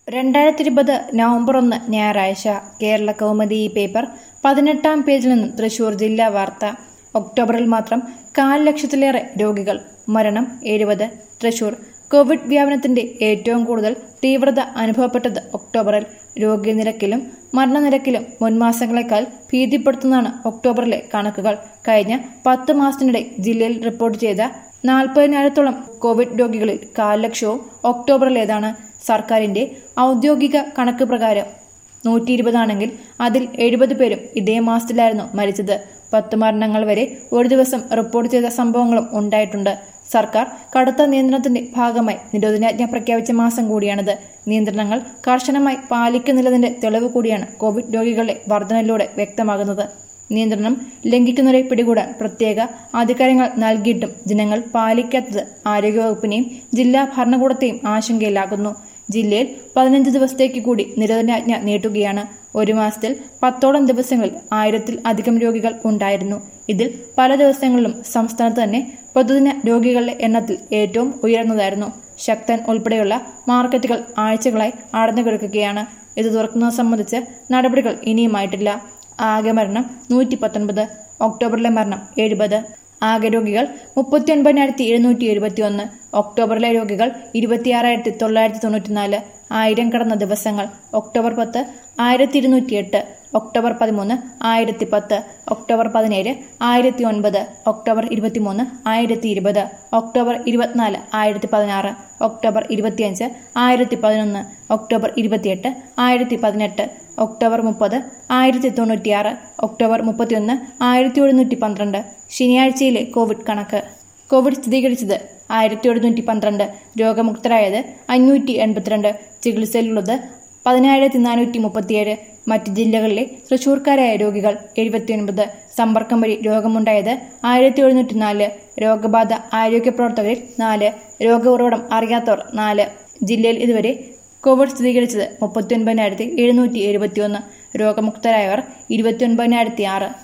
രണ്ടായിരത്തി ഇരുപത് നവംബർ ഒന്ന് ഞായറാഴ്ച കേരള കൗമുദി ഈ പേപ്പർ പതിനെട്ടാം പേജിൽ നിന്നും തൃശൂർ ജില്ലാ വാർത്ത ഒക്ടോബറിൽ മാത്രം കാൽ ലക്ഷത്തിലേറെ രോഗികൾ മരണം എഴുപത് തൃശൂർ കോവിഡ് വ്യാപനത്തിന്റെ ഏറ്റവും കൂടുതൽ തീവ്രത അനുഭവപ്പെട്ടത് ഒക്ടോബറിൽ രോഗിനിരക്കിലും മരണനിരക്കിലും മുൻമാസങ്ങളെക്കാൾ ഭീതിപ്പെടുത്തുന്നതാണ് ഒക്ടോബറിലെ കണക്കുകൾ കഴിഞ്ഞ പത്ത് മാസത്തിനിടെ ജില്ലയിൽ റിപ്പോർട്ട് ചെയ്ത നാൽപ്പതിനായിരത്തോളം കോവിഡ് രോഗികളിൽ കാൽ ലക്ഷവും ഒക്ടോബറിലേതാണ് സർക്കാരിന്റെ ഔദ്യോഗിക കണക്ക് പ്രകാരം നൂറ്റി ഇരുപതാണെങ്കിൽ അതിൽ എഴുപത് പേരും ഇതേ മാസത്തിലായിരുന്നു മരിച്ചത് പത്ത് മരണങ്ങൾ വരെ ഒരു ദിവസം റിപ്പോർട്ട് ചെയ്ത സംഭവങ്ങളും ഉണ്ടായിട്ടുണ്ട് സർക്കാർ കടുത്ത നിയന്ത്രണത്തിന്റെ ഭാഗമായി നിരോധനാജ്ഞ പ്രഖ്യാപിച്ച മാസം കൂടിയാണിത് നിയന്ത്രണങ്ങൾ കർശനമായി പാലിക്കുന്നില്ലതിന്റെ തെളിവ് കൂടിയാണ് കോവിഡ് രോഗികളുടെ വർധനയിലൂടെ വ്യക്തമാകുന്നത് നിയന്ത്രണം ലംഘിക്കുന്നവരെ പിടികൂടാൻ പ്രത്യേക അധികാരങ്ങൾ നൽകിയിട്ടും ജനങ്ങൾ പാലിക്കാത്തത് ആരോഗ്യവകുപ്പിനെയും ജില്ലാ ഭരണകൂടത്തെയും ആശങ്കയിലാകുന്നു ജില്ലയിൽ പതിനഞ്ച് ദിവസത്തേക്ക് കൂടി നിരോധനാജ്ഞ നീട്ടുകയാണ് ഒരു മാസത്തിൽ പത്തോളം ദിവസങ്ങളിൽ ആയിരത്തിൽ അധികം രോഗികൾ ഉണ്ടായിരുന്നു ഇതിൽ പല ദിവസങ്ങളിലും സംസ്ഥാനത്ത് തന്നെ പ്രതിദിന രോഗികളുടെ എണ്ണത്തിൽ ഏറ്റവും ഉയർന്നതായിരുന്നു ശക്തൻ ഉൾപ്പെടെയുള്ള മാർക്കറ്റുകൾ ആഴ്ചകളായി അടഞ്ഞുകിടക്കുകയാണ് ഇത് തുറക്കുന്നത് സംബന്ധിച്ച് നടപടികൾ ഇനിയുമായിട്ടില്ല ആകെ മരണം നൂറ്റി പത്തൊൻപത് ഒക്ടോബറിലെ മരണം എഴുപത് ആകെ രോഗികൾ മുപ്പത്തി ഒൻപതിനായിരത്തി എഴുന്നൂറ്റി എഴുപത്തി ഒന്ന് ഒക്ടോബറിലെ രോഗികൾ ഇരുപത്തിയാറായിരത്തി തൊള്ളായിരത്തി തൊണ്ണൂറ്റിനാല് ആയിരം കടന്ന ദിവസങ്ങൾ ഒക്ടോബർ പത്ത് ആയിരത്തി ഇരുന്നൂറ്റി എട്ട് ഒക്ടോബർ പതിമൂന്ന് ആയിരത്തി പത്ത് ഒക്ടോബർ പതിനേഴ് ആയിരത്തി ഒൻപത് ഒക്ടോബർ ഇരുപത്തിമൂന്ന് ആയിരത്തി ഇരുപത് ഒക്ടോബർ ഇരുപത്തിനാല് ആയിരത്തി പതിനാറ് ഒക്ടോബർ ഇരുപത്തിയഞ്ച് ആയിരത്തി പതിനൊന്ന് ഒക്ടോബർ ഇരുപത്തിയെട്ട് ആയിരത്തി പതിനെട്ട് ഒക്ടോബർ മുപ്പത് ആയിരത്തി തൊണ്ണൂറ്റിയാറ് ഒക്ടോബർ മുപ്പത്തിയൊന്ന് ആയിരത്തി എഴുന്നൂറ്റി പന്ത്രണ്ട് ശനിയാഴ്ചയിലെ കോവിഡ് കണക്ക് കോവിഡ് സ്ഥിരീകരിച്ചത് ആയിരത്തി എഴുന്നൂറ്റി പന്ത്രണ്ട് രോഗമുക്തരായത് അഞ്ഞൂറ്റി എൺപത്തിരണ്ട് ചികിത്സയിലുള്ളത് പതിനായിരത്തി നാനൂറ്റി മുപ്പത്തിയേഴ് മറ്റ് ജില്ലകളിലെ തൃശൂർക്കാരായ രോഗികൾ എഴുപത്തിയൊൻപത് സമ്പർക്കം വഴി രോഗമുണ്ടായത് ആയിരത്തി എഴുന്നൂറ്റി നാല് രോഗബാധ ആരോഗ്യ പ്രവർത്തകരിൽ നാല് രോഗ ഉറവിടം അറിയാത്തവർ നാല് ജില്ലയിൽ ഇതുവരെ കോവിഡ് സ്ഥിരീകരിച്ചത് മുപ്പത്തി ഒൻപതിനായിരത്തി എഴുന്നൂറ്റി എഴുപത്തിയൊന്ന് രോഗമുക്തരായവർ ഇരുപത്തി ഒൻപതിനായിരത്തി ആറ്